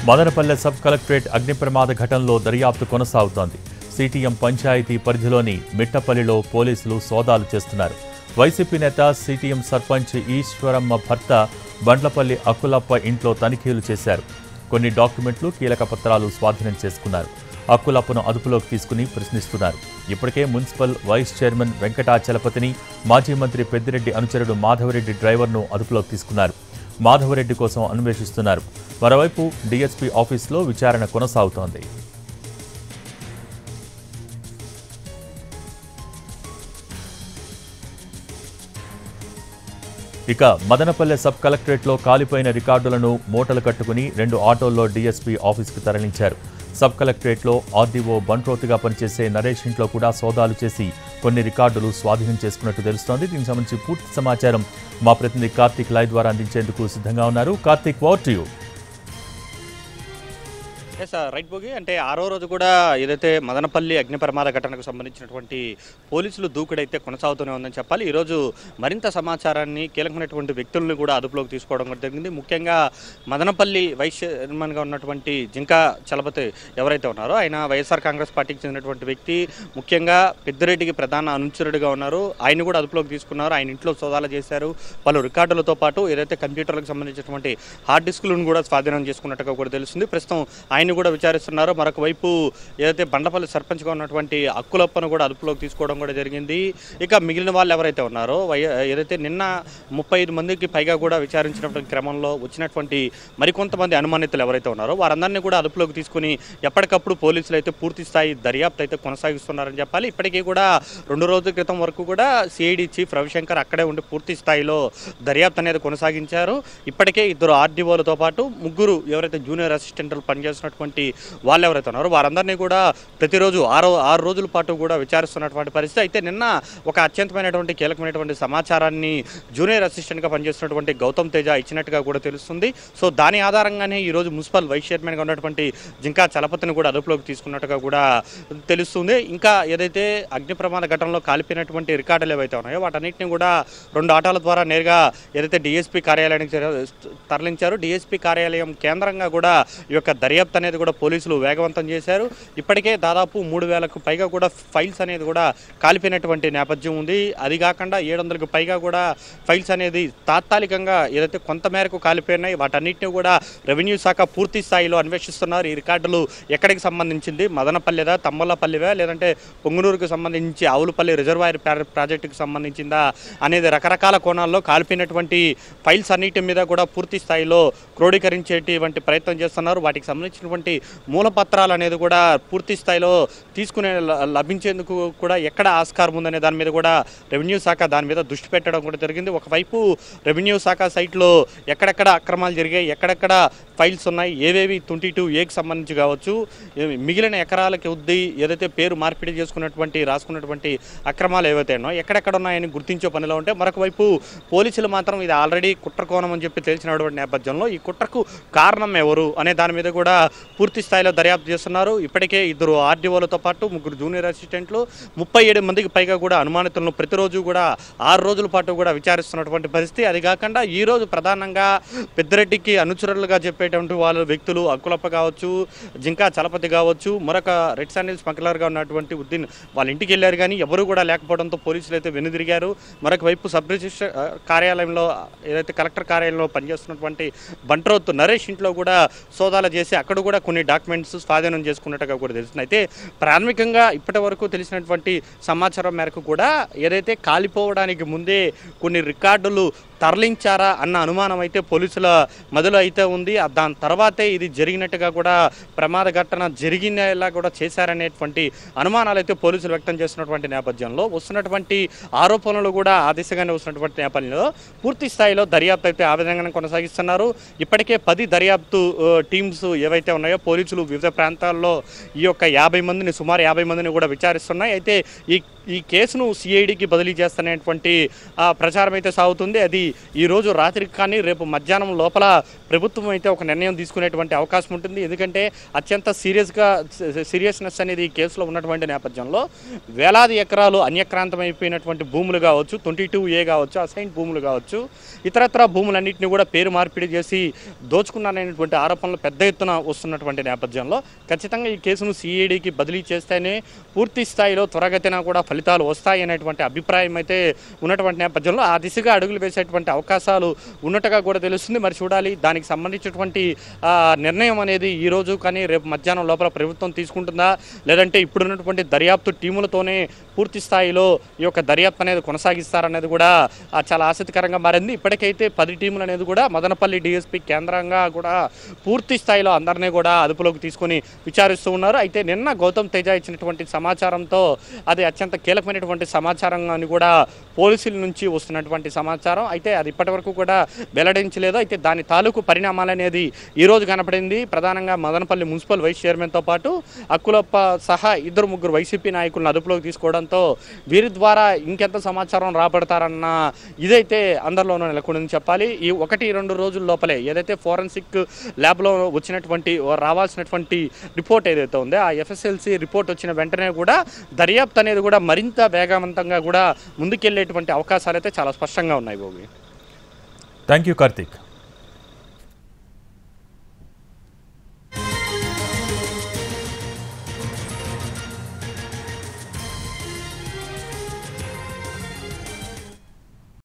Madanapalle sub collectorate అగ్ని ప్రమాద ఘటనలో దర్యాప్తు కొనసాగుతోంది సిటిఎం పంచాయతీ పరిధిలోని మిట్టపల్లిలో పోలీసులు సోదాలు చేస్తున్నారు వైసీపీ నేత సిటిఎం సర్పంచ్ ఈశ్వరమ్మ భర్త బండ్లపల్లి అక్కులప్ప ఇంట్లో తనిఖీలు చేశారు కొన్ని డాక్యుమెంట్లు కీలక పత్రాలు స్వాధీనం చేసుకున్నారు అక్కులప్పను అదుపులోకి తీసుకుని ప్రశ్నిస్తున్నారు ఇప్పటికే మున్సిపల్ వైస్ చైర్మన్ వెంకటాచలపతిని మాజీ మంత్రి పెద్దిరెడ్డి అనుచరుడు మాధవరెడ్డి డ్రైవర్ను అదుపులోకి తీసుకున్నారు మాధవరెడ్డి కోసం అన్వేషిస్తున్నారు మరోవైపు డీఎస్పీ ఆఫీసులో విచారణ కొనసాగుతోంది ఇక మదనపల్లె సబ్ కలెక్టరేట్లో కాలిపోయిన రికార్డులను మూటలు కట్టుకుని రెండు ఆటోల్లో డీఎస్పీ ఆఫీస్కు తరలించారు సబ్ కలెక్టరేట్లో ఆర్డీఓ బంట్రోతుగా పనిచేసే నరేష్ ఇంట్లో కూడా సోదాలు చేసి కొన్ని రికార్డులు స్వాధీనం చేసుకున్నట్టు తెలుస్తోంది దీనికి సంబంధించి పూర్తి సమాచారం మా ప్రతినిధి కార్తీక్ లైవ్ ద్వారా అందించేందుకు సిద్ధంగా ఉన్నారు Karthik what to you S right బోగి అంటే ఆరో రోజు కూడా ఏదైతే మదనపల్లి అగ్ని ప్రమాద ఘటనకు సంబంధించినటువంటి పోలీసులు దూకుడైతే కొనసాగుతూనే ఉందని చెప్పాలి ఈరోజు మరింత సమాచారాన్ని కీలకమైనటువంటి వ్యక్తులను కూడా అదుపులోకి తీసుకోవడం కూడా జరిగింది ముఖ్యంగా మదనపల్లి వైస్ చైర్మన్గా ఉన్నటువంటి జింకా చలపతి ఎవరైతే ఉన్నారో ఆయన వైఎస్ఆర్ కాంగ్రెస్ పార్టీకి చెందినటువంటి వ్యక్తి ముఖ్యంగా పెద్దిరెడ్డికి ప్రధాన అనుచరుడిగా ఉన్నారు ఆయన కూడా అదుపులోకి తీసుకున్నారు ఆయన ఇంట్లో సోదాలు చేశారు పలు రికార్డులతో పాటు ఏదైతే కంప్యూటర్లకు సంబంధించినటువంటి హార్డ్ డిస్కులను కూడా స్వాధీనం చేసుకున్నట్టుగా కూడా తెలుస్తుంది ప్రస్తుతం ఆయన కూడా విచారిస్తున్నారు మరొక వైపు ఏదైతే బండపల్లి సర్పంచ్గా ఉన్నటువంటి అక్కులప్పను కూడా అదుపులోకి తీసుకోవడం కూడా జరిగింది ఇక మిగిలిన వాళ్ళు ఎవరైతే ఉన్నారో వై- ఏదైతే నిన్న ముప్పై ఐదు మందికి పైగా కూడా విచారించినటువంటి క్రమంలో వచ్చినటువంటి మరికొంతమంది అనుమానితులు ఎవరైతే ఉన్నారో వారందరినీ కూడా అదుపులోకి తీసుకుని ఎప్పటికప్పుడు పోలీసులు అయితే పూర్తి స్థాయి దర్యాప్తు అయితే కొనసాగిస్తున్నారని చెప్పాలి ఇప్పటికీ కూడా రెండు రోజుల క్రితం వరకు కూడా సిఐడి చీఫ్ రవిశంకర్ అక్కడే ఉండి పూర్తి స్థాయిలో దర్యాప్తు అనేది కొనసాగించారు ఇప్పటికే ఇద్దరు ఆర్డీఓలతో పాటు ముగ్గురు ఎవరైతే జూనియర్ అసిస్టెంట్లు పనిచేస్తున్నటువంటి వాళ్ళు ఎవరైతే ఉన్నారో వారందరినీ కూడా ప్రతిరోజు ఆరో ఆరు రోజుల పాటు కూడా విచారిస్తున్నటువంటి పరిస్థితి అయితే నిన్న ఒక అత్యంతమైనటువంటి కీలకమైనటువంటి సమాచారాన్ని జూనియర్ అసిస్టెంట్గా పనిచేస్తున్నటువంటి గౌతమ్ తేజ ఇచ్చినట్టుగా కూడా తెలుస్తుంది సో దాని ఆధారంగానే ఈరోజు మున్సిపల్ వైస్ చైర్మన్గా ఉన్నటువంటి జింకా చలపతిని కూడా అదుపులోకి తీసుకున్నట్టుగా కూడా తెలుస్తుంది ఇంకా ఏదైతే అగ్ని ప్రమాద ఘటనలో కాలిపోయినటువంటి రికార్డులు ఏవైతే ఉన్నాయో వాటన్నిటిని కూడా రెండు ఆటోల ద్వారా నేరుగా ఏదైతే డిఎస్పీ కార్యాలయానికి చేర- తరలించారు డిఎస్పీ కార్యాలయం కేంద్రంగా కూడా ఈ యొక్క దర్యాప్తు అనేది కూడా పోలీసులు వేగవంతం చేశారు ఇప్పటికే దాదాపు మూడు వేలకు పైగా కూడా ఫైల్స్ అనేది కూడా కాలిపోయినటువంటి నేపథ్యం ఉంది అది కాకుండా ఏడు వందలకు పైగా కూడా ఫైల్స్ అనేది తాత్కాలికంగా ఏదైతే కొంత మేరకు కాలిపోయినాయి వాటన్నిటిని కూడా రెవెన్యూ శాఖ పూర్తి స్థాయిలో అన్వేషిస్తున్నారు ఈ రికార్డులు ఎక్కడికి సంబంధించింది మదనపల్లిదా తమ్మలపల్లివా లేదంటే పొంగునూరుకు సంబంధించి ఆవులపల్లి రిజర్వాయర్ ప్రా- ప్రాజెక్టుకు సంబంధించిందా అనేది రకరకాల కోణాల్లో కాలిపోయినటువంటి ఫైల్స్ అన్నిటి మీద కూడా పూర్తి స్థాయిలో క్రోడీకరించేటువంటి ప్రయత్నం చేస్తున్నారు వాటికి సంబంధించినటువంటి మూలపత్రాలు అనేది కూడా పూర్తి స్థాయిలో తీసుకునే ల- లభించేందుకు కూడా ఎక్కడ ఆస్కారం ఉందనే దాని మీద కూడా రెవెన్యూ శాఖ దాని మీద దృష్టి పెట్టడం కూడా జరిగింది ఒకవైపు రెవెన్యూ శాఖ సైట్లో ఎక్కడెక్కడ అక్రమాలు జరిగాయి ఎక్కడెక్కడ ఫైల్స్ ఉన్నాయి ఏవేవి ట్వంటీ టూ ఏకి సంబంధించి కావచ్చు ఏ- మిగిలిన ఎకరాలకి ఉద్ది ఏదైతే పేరు మార్పిడి చేసుకున్నటువంటి రాసుకున్నటువంటి అక్రమాలు ఏవైతే ఉన్నాయో ఎక్కడెక్కడ ఉన్నాయని గుర్తించే పనిలో ఉంటే మరొక వైపు పోలీసులు మాత్రం ఇది ఆల్రెడీ కుట్రకోణం అని చెప్పి తెలిసినటువంటి నేపథ్యంలో ఈ కుట్రకు కారణం ఎవరు అనే దాని మీద కూడా పూర్తి స్థాయిలో దర్యాప్తు చేస్తున్నారు ఇప్పటికే ఇద్దరు ఆర్డీఓలతో పాటు ముగ్గురు జూనియర్ అసిస్టెంట్లు ముప్పై ఏడు మందికి పైగా కూడా అనుమానితులను ప్రతిరోజు కూడా ఆరు రోజుల పాటు కూడా విచారిస్తున్నటువంటి పరిస్థితి అది కాకుండా ఈ రోజు ప్రధానంగా పెద్దిరెడ్డికి అనుచరులుగా చెప్పేటువంటి వాళ్ళ వ్యక్తులు అక్కులప్ప కావచ్చు జింకా చలపతి కావచ్చు మరొక రెడ్ శాండిల్ స్మగ్లర్గా ఉన్నటువంటి ఉద్దీన్ వాళ్ళ ఇంటికి వెళ్ళారు కానీ ఎవరు కూడా లేకపోవడంతో పోలీసులు అయితే వెనుదిరిగారు మరొక వైపు సబ్ రిజిస్టర్ ఆ, కార్యాలయంలో ఏదైతే కలెక్టర్ కార్యాలయంలో పనిచేస్తున్నటువంటి బంట్రోత్ నరేష్ ఇంట్లో కూడా సోదాలు చేసి అక్కడ కూడా కొన్ని డాక్యుమెంట్స్ స్వాధీనం చేసుకున్నట్టుగా కూడా తెలుస్తుంది అయితే ప్రాథమికంగా ఇప్పటి వరకు తెలిసినటువంటి సమాచారం మేరకు కూడా ఏదైతే కాలిపోవడానికి ముందే కొన్ని రికార్డులు తరలించారా అన్న అనుమానం అయితే పోలీసుల మొదలు అయితే ఉంది ఆ దాని తర్వాతే ఇది జరిగినట్టుగా కూడా ప్రమాద ఘటన జరిగినలా కూడా చేశారనేటువంటి అనుమానాలు అయితే పోలీసులు వ్యక్తం చేస్తున్నటువంటి నేపథ్యంలో వస్తున్నటువంటి ఆరోపణలు కూడా ఆ దిశగానే వస్తున్నటువంటి నేపథ్యంలో పూర్తి స్థాయిలో దర్యాప్తు అయితే ఆ విధంగానే కొనసాగిస్తున్నారు ఇప్పటికే పది దర్యాప్తు ఆ, టీమ్స్ ఏవైతే ఉన్నాయో పోలీసులు వివిధ ప్రాంతాల్లో ఈ యొక్క యాభై మందిని సుమారు యాభై మందిని కూడా విచారిస్తున్నాయి అయితే ఈ ఈ కేసును సిఐడికి బదిలీ చేస్తున్నటువంటి ఆ, ప్రచారం అయితే సాగుతుంది అది ఈరోజు రాత్రికి కానీ రేపు మధ్యాహ్నం లోపల ప్రభుత్వం అయితే ఒక నిర్ణయం తీసుకునేటువంటి అవకాశం ఉంటుంది ఎందుకంటే అత్యంత సీరియస్గా సీరియస్నెస్ అనేది ఈ కేసులో ఉన్నటువంటి నేపథ్యంలో వేలాది ఎకరాలు అన్యక్రాంతమైపోయినటువంటి భూములు కావచ్చు ట్వంటీ టూ ఏ కావచ్చు అసైన్ భూములు కావచ్చు ఇతరత్ర భూములన్నింటినీ కూడా పేరు మార్పిడి చేసి దోచుకున్నారనేటువంటి ఆరోపణలు పెద్ద ఎత్తున వస్తున్నటువంటి నేపథ్యంలో ఖచ్చితంగా ఈ కేసును సిఐడికి బదిలీ చేస్తేనే పూర్తి స్థాయిలో త్వరగతిన కూడా ఫలితాలు వస్తాయి అనేటువంటి అభిప్రాయం అయితే ఉన్నటువంటి నేపథ్యంలో ఆ దిశగా అడుగులు వేసేటువంటి అవకాశాలు ఉన్నట్టుగా కూడా తెలుస్తుంది మరి చూడాలి దానికి సంబంధించినటువంటి ఆ, నిర్ణయం అనేది ఈ రోజు కానీ రేపు మధ్యాహ్నం లోపల ప్రభుత్వం తీసుకుంటుందా లేదంటే ఇప్పుడున్నటువంటి దర్యాప్తు టీములతోనే పూర్తి స్థాయిలో ఈ యొక్క దర్యాప్తు అనేది కొనసాగిస్తారనేది కూడా ఆ, చాలా ఆసక్తికరంగా మారింది ఇప్పటికైతే పది టీములు అనేది కూడా మదనపల్లి డిఎస్పీ కేంద్రంగా కూడా పూర్తి స్థాయిలో అందరినీ కూడా అదుపులోకి తీసుకొని విచారిస్తూ ఉన్నారు అయితే నిన్న గౌతమ్ తేజ ఇచ్చినటువంటి సమాచారంతో అది అత్యంత కీలకమైనటువంటి సమాచారం అని కూడా పోలీసుల నుంచి వస్తున్నటువంటి సమాచారం అయితే అది ఇప్పటివరకు కూడా వెల్లడించలేదు అయితే దాని తాలూకు పరిణామాలు అనేది ఈ రోజు కనపడింది ప్రధానంగా మదనపల్లి మున్సిపల్ వైస్ చైర్మన్తో పాటు అక్కులప్ప సహా ఇద్దరు ముగ్గురు వైసీపీ నాయకులను అదుపులోకి తీసుకోవడంతో వీరి ద్వారా ఇంకెంత సమాచారం రాబడతారన్న ఇదైతే అందరిలోనూ నెలకొందని చెప్పాలి ఈ ఒకటి రెండు రోజుల లోపలే ఏదైతే ఫోరెన్సిక్ ల్యాబ్లో వచ్చినటువంటి రావాల్సినటువంటి రిపోర్ట్ ఏదైతే ఉందో ఆ ఎఫ్ఎస్ఎల్సి రిపోర్ట్ వచ్చిన వెంటనే కూడా దర్యాప్తు అనేది కూడా మరింత వేగవంతంగా కూడా ముందుకెళ్లేటువంటి అవకాశాలు అయితే చాలా స్పష్టంగా ఉన్నాయి భోగి థ్యాంక్ యూ కార్తీక్